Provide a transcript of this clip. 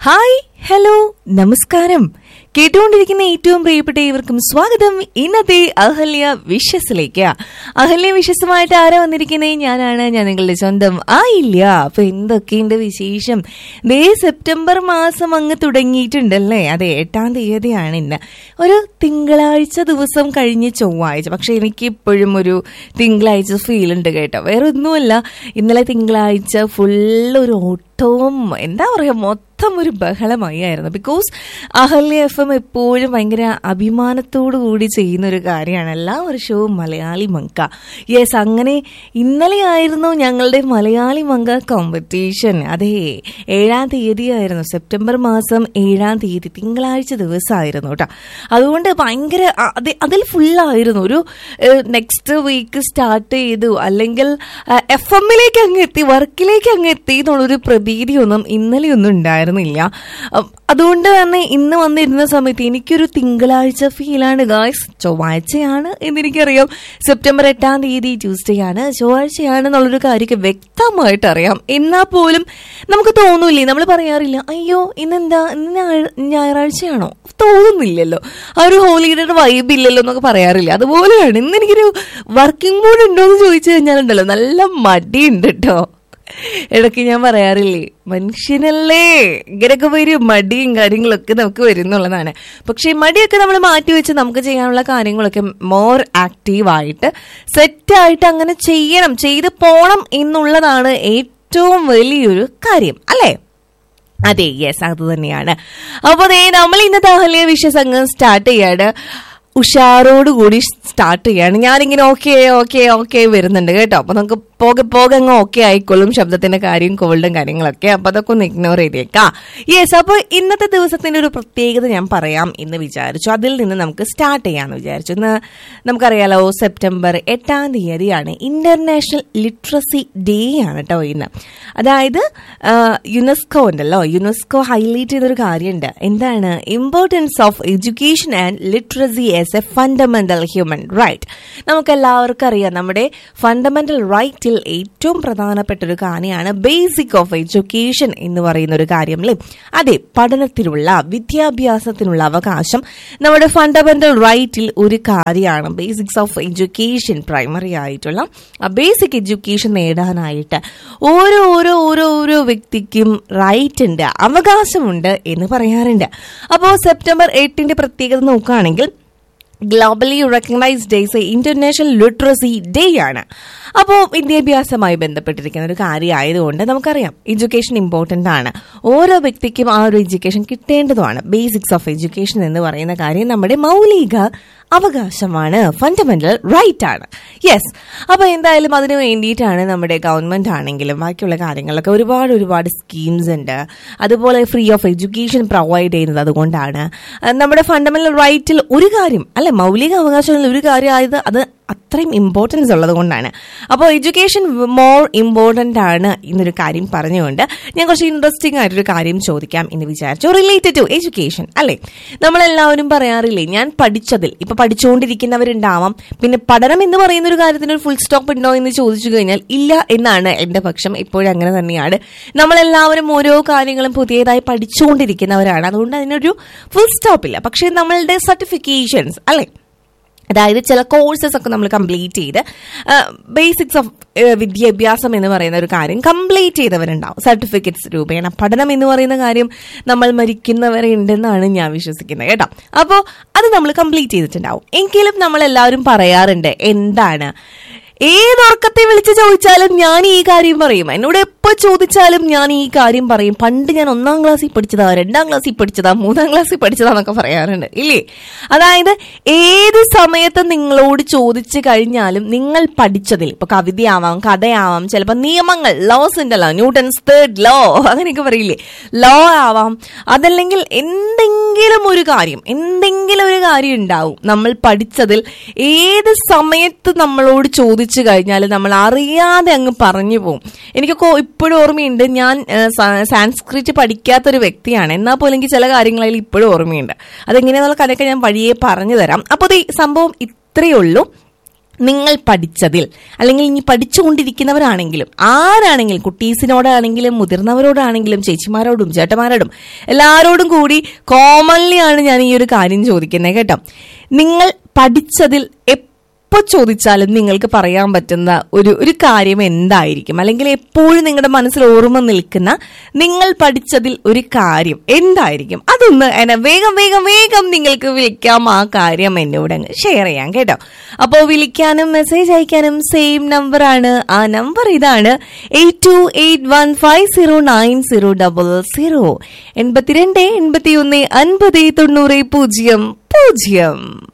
hi hello നമസ്കാരം കേട്ടുകൊണ്ടിരിക്കുന്ന ഏറ്റവും പ്രിയപ്പെട്ട ഇവർക്കും സ്വാഗതം ഇന്നത്തെ അഹല്യ വിഷസിലേക്ക് അഹല്യ വിഷസുമായിട്ട് ആരാ വന്നിരിക്കുന്നത് ഞാനാണ് ഞാൻ നിങ്ങളുടെ സ്വന്തം ആയില്ല അപ്പൊ എന്തൊക്കെയുണ്ട് വിശേഷം ദേ സെപ്റ്റംബർ മാസം അങ്ങ് തുടങ്ങിയിട്ടുണ്ടല്ലേ അതെ എട്ടാം തീയതിയാണ് ഇന്ന് ഒരു തിങ്കളാഴ്ച ദിവസം കഴിഞ്ഞ് ചൊവ്വാഴ്ച പക്ഷെ എനിക്ക് ഇപ്പോഴും ഒരു തിങ്കളാഴ്ച ഫീൽ ഉണ്ട് കേട്ടോ വേറെ ഒന്നുമല്ല ഇന്നലെ തിങ്കളാഴ്ച ഫുൾ ഒരു ഓട്ടവും എന്താ പറയുക മൊത്തം ഒരു ബഹളമായിരുന്നു ബിക്കോസ് അഹല്യ എഫ് എം എപ്പോഴും ഭയങ്കര അഭിമാനത്തോടു കൂടി ചെയ്യുന്ന ഒരു കാര്യമാണ് എല്ലാ വർഷവും മലയാളി മങ്ക യെസ് അങ്ങനെ ഇന്നലെയായിരുന്നു ഞങ്ങളുടെ മലയാളി മങ്ക കോമ്പറ്റീഷൻ അതെ ഏഴാം തീയതി ആയിരുന്നു സെപ്റ്റംബർ മാസം ഏഴാം തീയതി തിങ്കളാഴ്ച ദിവസമായിരുന്നു കേട്ടോ അതുകൊണ്ട് ഭയങ്കര അ- അത് അതിൽ ഫുള്ളായിരുന്നു ഒരു നെക്സ്റ്റ് വീക്ക് സ്റ്റാർട്ട് ചെയ്തു അല്ലെങ്കിൽ എഫ് എമ്മിലേക്ക് അങ്ങ് എത്തി വർക്കിലേക്ക് അങ്ങ് എത്തി എന്നുള്ളൊരു പ്രതീതിയൊന്നും ഇന്നലെയൊന്നും ഉണ്ടായിരുന്നില്ല അ- അതുകൊണ്ട് തന്നെ ഇന്ന് വന്നിരുന്ന സമയത്ത് എനിക്കൊരു തിങ്കളാഴ്ച ഫീലാണ് ഗായ്സ് ചൊവ്വാഴ്ചയാണ് എന്നെനിക്കറിയാം സെപ്റ്റംബർ എട്ടാം തീയതി ട്യൂസ്ഡേ ആണ് ചൊവ്വാഴ്ചയാണ് എന്നുള്ളൊരു കാര്യമൊക്കെ വ്യക്തമായിട്ട് അറിയാം എന്നാൽ പോലും നമുക്ക് തോന്നൂലേ നമ്മൾ പറയാറില്ല അയ്യോ ഇന്നെന്താ ഇന്ന് ഞായ- ഞായറാഴ്ചയാണോ തോന്നുന്നില്ലല്ലോ ആ ഒരു ഹോളിഡേയുടെ വൈബ് ഇല്ലല്ലോ എന്നൊക്കെ പറയാറില്ല അതുപോലെയാണ് ഇന്ന് എനിക്കൊരു വർക്കിംഗ് മൂഡ് ഉണ്ടോ എന്ന് ചോദിച്ചു കഴിഞ്ഞാലുണ്ടല്ലോ നല്ല മടിയുണ്ട് കേട്ടോ ഇടയ്ക്ക് ഞാൻ പറയാറില്ലേ മനുഷ്യനല്ലേ ഇങ്ങനെയൊക്കെ വരും മടിയും കാര്യങ്ങളൊക്കെ നമുക്ക് വരുന്നുള്ളതാണ് പക്ഷെ ഈ മടിയൊക്കെ നമ്മൾ മാറ്റി വെച്ച് നമുക്ക് ചെയ്യാനുള്ള കാര്യങ്ങളൊക്കെ മോർ ആക്റ്റീവായിട്ട് സെറ്റായിട്ട് അങ്ങനെ ചെയ്യണം ചെയ്ത് പോണം എന്നുള്ളതാണ് ഏറ്റവും വലിയൊരു കാര്യം അല്ലേ അതെ യെസ് അത് തന്നെയാണ് അപ്പോൾ ദേ നമ്മൾ ഇന്നത്തെ അഹല്യ വിഷയസംഘം സ്റ്റാർട്ട് ചെയ്യാണ് ഉഷാറോട് കൂടി സ്റ്റാർട്ട് ചെയ്യാണ് ഞാനിങ്ങനെ ഓക്കെ ഓക്കെ ഓക്കെ വരുന്നുണ്ട് കേട്ടോ അപ്പൊ നമുക്ക് പോകെ പോകെ അങ്ങ് ഓക്കെ ആയിക്കോളും ശബ്ദത്തിന്റെ കാര്യം കോൾഡും കാര്യങ്ങളൊക്കെ അപ്പൊ അതൊക്കെ ഒന്ന് ഇഗ്നോർ ചെയ്തേക്കാം യെസ് അപ്പൊ ഇന്നത്തെ ദിവസത്തിന്റെ ഒരു പ്രത്യേകത ഞാൻ പറയാം എന്ന് വിചാരിച്ചു അതിൽ നിന്ന് നമുക്ക് സ്റ്റാർട്ട് ചെയ്യാന്ന് വിചാരിച്ചു ഇന്ന് നമുക്കറിയാലോ സെപ്റ്റംബർ എട്ടാം തീയതിയാണ് ഇന്റർനാഷണൽ ലിറ്ററസി ഡേ ആണ് കേട്ടോ ഇന്ന് അതായത് യുനെസ്കോ ഉണ്ടല്ലോ യുനെസ്കോ ഹൈലൈറ്റ് ചെയ്തൊരു കാര്യമുണ്ട് എന്താണ് importance of education and literacy as a fundamental human right നമുക്ക് എല്ലാവർക്കും അറിയാം നമ്മുടെ ഫണ്ടമെന്റൽ റൈറ്റിൽ ഏറ്റവും പ്രധാനപ്പെട്ട ഒരു കാര്യമാണ് ബേസിക് ഓഫ് എഡ്യൂക്കേഷൻ എന്ന് പറയുന്ന ഒരു കാര്യം അല്ലേ അതെ പഠനത്തിനുള്ള വിദ്യാഭ്യാസത്തിനുള്ള അവകാശം നമ്മുടെ ഫണ്ടമെന്റൽ റൈറ്റിൽ ഒരു കാര്യമാണ് ബേസിക്സ് ഓഫ് എഡ്യൂക്കേഷൻ പ്രൈമറി ആയിട്ടുള്ള ആ ബേസിക് എഡ്യൂക്കേഷൻ നേടാനായിട്ട് ഓരോ ഓരോ ഓരോ ഓരോ വ്യക്തിക്കും റൈറ്റ് ഉണ്ട് അവകാശമുണ്ട് എന്ന് പറയാറുണ്ട് അപ്പോൾ സെപ്റ്റംബർ എട്ടിന്റെ പ്രത്യേകത നോക്കുകയാണെങ്കിൽ globally recognised days international literacy day ആണ് അപ്പോൾ വിദ്യാഭ്യാസമായി ബന്ധപ്പെട്ടിരിക്കുന്ന ഒരു കാര്യമായതുകൊണ്ട് നമുക്കറിയാം എഡ്യൂക്കേഷൻ ഇമ്പോർട്ടൻ്റ് ആണ് ഓരോ വ്യക്തിക്കും ആ ഒരു എഡ്യൂക്കേഷൻ കിട്ടേണ്ടതുമാണ് ബേസിക്സ് ഓഫ് എഡ്യൂക്കേഷൻ എന്ന് പറയുന്ന കാര്യം നമ്മുടെ മൗലിക അവകാശമാണ് ഫണ്ടമെന്റൽ റൈറ്റ് ആണ് യെസ് അപ്പോൾ എന്തായാലും അതിന് വേണ്ടിയിട്ടാണ് നമ്മുടെ ഗവൺമെന്റ് ആണെങ്കിലും ബാക്കിയുള്ള കാര്യങ്ങളൊക്കെ ഒരുപാട് ഒരുപാട് സ്കീംസ് ഉണ്ട് അതുപോലെ ഫ്രീ ഓഫ് എഡ്യൂക്കേഷൻ പ്രൊവൈഡ് ചെയ്യുന്നത് അതുകൊണ്ടാണ് അഹ് നമ്മുടെ ഫണ്ടമെന്റൽ റൈറ്റിൽ ഒരു കാര്യം അല്ലെ മൗലിക അവകാശങ്ങളിൽ ഒരു കാര്യമായത് അത് അത്രയും ഇമ്പോർട്ടൻസ് ഉള്ളത് കൊണ്ടാണ് അപ്പോൾ എഡ്യൂക്കേഷൻ മോർ ഇമ്പോർട്ടൻ്റ് ആണ് എന്നൊരു കാര്യം പറഞ്ഞുകൊണ്ട് ഞാൻ കുറച്ച് ഇൻട്രസ്റ്റിംഗ് ആയിട്ടൊരു കാര്യം ചോദിക്കാം എന്ന് വിചാരിച്ചു റിലേറ്റഡ് ടു എഡ്യൂക്കേഷൻ അല്ലേ നമ്മളെല്ലാവരും പറയാറില്ലേ ഞാൻ പഠിച്ചതിൽ ഇപ്പൊ പഠിച്ചുകൊണ്ടിരിക്കുന്നവരുണ്ടാവാം പിന്നെ പഠനം എന്ന് പറയുന്ന ഒരു കാര്യത്തിന് ഒരു ഫുൾ സ്റ്റോപ്പ് ഉണ്ടോ എന്ന് ചോദിച്ചു കഴിഞ്ഞാൽ ഇല്ല എന്നാണ് എന്റെ പക്ഷം ഇപ്പോഴും അങ്ങനെ തന്നെയാണ് നമ്മളെല്ലാവരും ഓരോ കാര്യങ്ങളും പുതിയതായി പഠിച്ചുകൊണ്ടിരിക്കുന്നവരാണ് അതുകൊണ്ട് അതിനൊരു ഫുൾ സ്റ്റോപ്പ് ഇല്ല പക്ഷേ നമ്മളുടെ സർട്ടിഫിക്കേഷൻസ് അല്ലേ അതായത് ചില കോഴ്സസ് ഒക്കെ നമ്മൾ കംപ്ലീറ്റ് ചെയ്ത് ബേസിക്സ് ഓഫ് വിദ്യാഭ്യാസം എന്ന് പറയുന്ന ഒരു കാര്യം കംപ്ലീറ്റ് ചെയ്തവരുണ്ടാവും സർട്ടിഫിക്കറ്റ്സ് രൂപേണ പഠനം എന്ന് പറയുന്ന കാര്യം നമ്മൾ മരിക്കുന്നവരെ ഉണ്ടെന്നാണ് ഞാൻ വിശ്വസിക്കുന്നത് കേട്ടോ അപ്പോൾ അത് നമ്മൾ കംപ്ലീറ്റ് ചെയ്തിട്ടുണ്ടാവും എങ്കിലും നമ്മൾ എല്ലാവരും പറയാറുണ്ട് എന്താണ് ഏതൊർക്കത്തെ വിളിച്ച് ചോദിച്ചാലും ഞാൻ ഈ കാര്യം പറയും എന്നോട് എപ്പോ ചോദിച്ചാലും ഞാൻ ഈ കാര്യം പറയും പണ്ട് ഞാൻ ഒന്നാം ക്ലാസ്സിൽ പഠിച്ചതാ രണ്ടാം ക്ലാസ്സിൽ പഠിച്ചതാ മൂന്നാം ക്ലാസ്സിൽ പഠിച്ചതാ എന്നൊക്കെ പറയാറുണ്ട് ഇല്ലേ അതായത് ഏത് സമയത്ത് നിങ്ങളോട് ചോദിച്ചു കഴിഞ്ഞാലും നിങ്ങൾ പഠിച്ചതിൽ ഇപ്പൊ കവിതയാവാം കഥയാവാം ചിലപ്പോൾ നിയമങ്ങൾ ലോസ് ഉണ്ടല്ലോ ന്യൂട്ടൺസ് തേർഡ് ലോ അങ്ങനെയൊക്കെ പറയില്ലേ ലോ ആവാം അതല്ലെങ്കിൽ എന്തെങ്കിലും ഒരു കാര്യം എന്തെങ്കിലും ഒരു കാര്യം ഉണ്ടാവും നമ്മൾ പഠിച്ചതിൽ ഏത് സമയത്ത് നമ്മളോട് ചോദിച്ചു കഴിഞ്ഞാൽ നമ്മൾ അറിയാതെ അങ്ങ് പറഞ്ഞു പോകും എനിക്കൊക്കെ ഇപ്പോഴും ഓർമ്മയുണ്ട് ഞാൻ ആ, സാ- സാൻസ്ക്രിറ്റ് പഠിക്കാത്തൊരു വ്യക്തിയാണ് എന്നാൽ പോലും എനിക്ക് ചില കാര്യങ്ങളിൽ ഇപ്പോഴും ഓർമ്മയുണ്ട് അതെങ്ങനെയാന്നുള്ള കഥയൊക്കെ ഞാൻ വഴിയെ പറഞ്ഞു തരാം അപ്പോൾ ഈ സംഭവം ഇത്രയേ ഉള്ളൂ നിങ്ങൾ പഠിച്ചതിൽ അല്ലെങ്കിൽ ഇനി പഠിച്ചുകൊണ്ടിരിക്കുന്നവരാണെങ്കിലും ആരാണെങ്കിലും കുട്ടീസിനോടാണെങ്കിലും മുതിർന്നവരോടാണെങ്കിലും ചേച്ചിമാരോടും ചേട്ടന്മാരോടും എല്ലാവരോടും കൂടി കോമൺലി ആണ് ഞാൻ ഈ ഒരു കാര്യം ചോദിക്കുന്നത് കേട്ടോ നിങ്ങൾ പഠിച്ചതിൽ എപ്പോൾ ചോദിച്ചാലും നിങ്ങൾക്ക് പറയാൻ പറ്റുന്ന ഒരു ഒരു കാര്യം എന്തായിരിക്കും അല്ലെങ്കിൽ എപ്പോഴും നിങ്ങളുടെ മനസ്സിൽ ഓർമ്മ നിൽക്കുന്ന നിങ്ങൾ പഠിച്ചതിൽ ഒരു കാര്യം എന്തായിരിക്കും അതൊന്ന് എന്നെ വേഗം വേഗം വേഗം നിങ്ങൾക്ക് വിളിക്കാം ആ കാര്യം എന്നോട് അങ്ങ് ഷെയർ ചെയ്യാം കേട്ടോ അപ്പോൾ വിളിക്കാനും മെസ്സേജ് അയക്കാനും സെയിം നമ്പറാണ് ആ നമ്പർ ഇതാണ് eight two eight one five zero nine zero double zero എൺപത്തിരണ്ട് എൺപത്തി ഒന്ന് അൻപത് തൊണ്ണൂറ് പൂജ്യം പൂജ്യം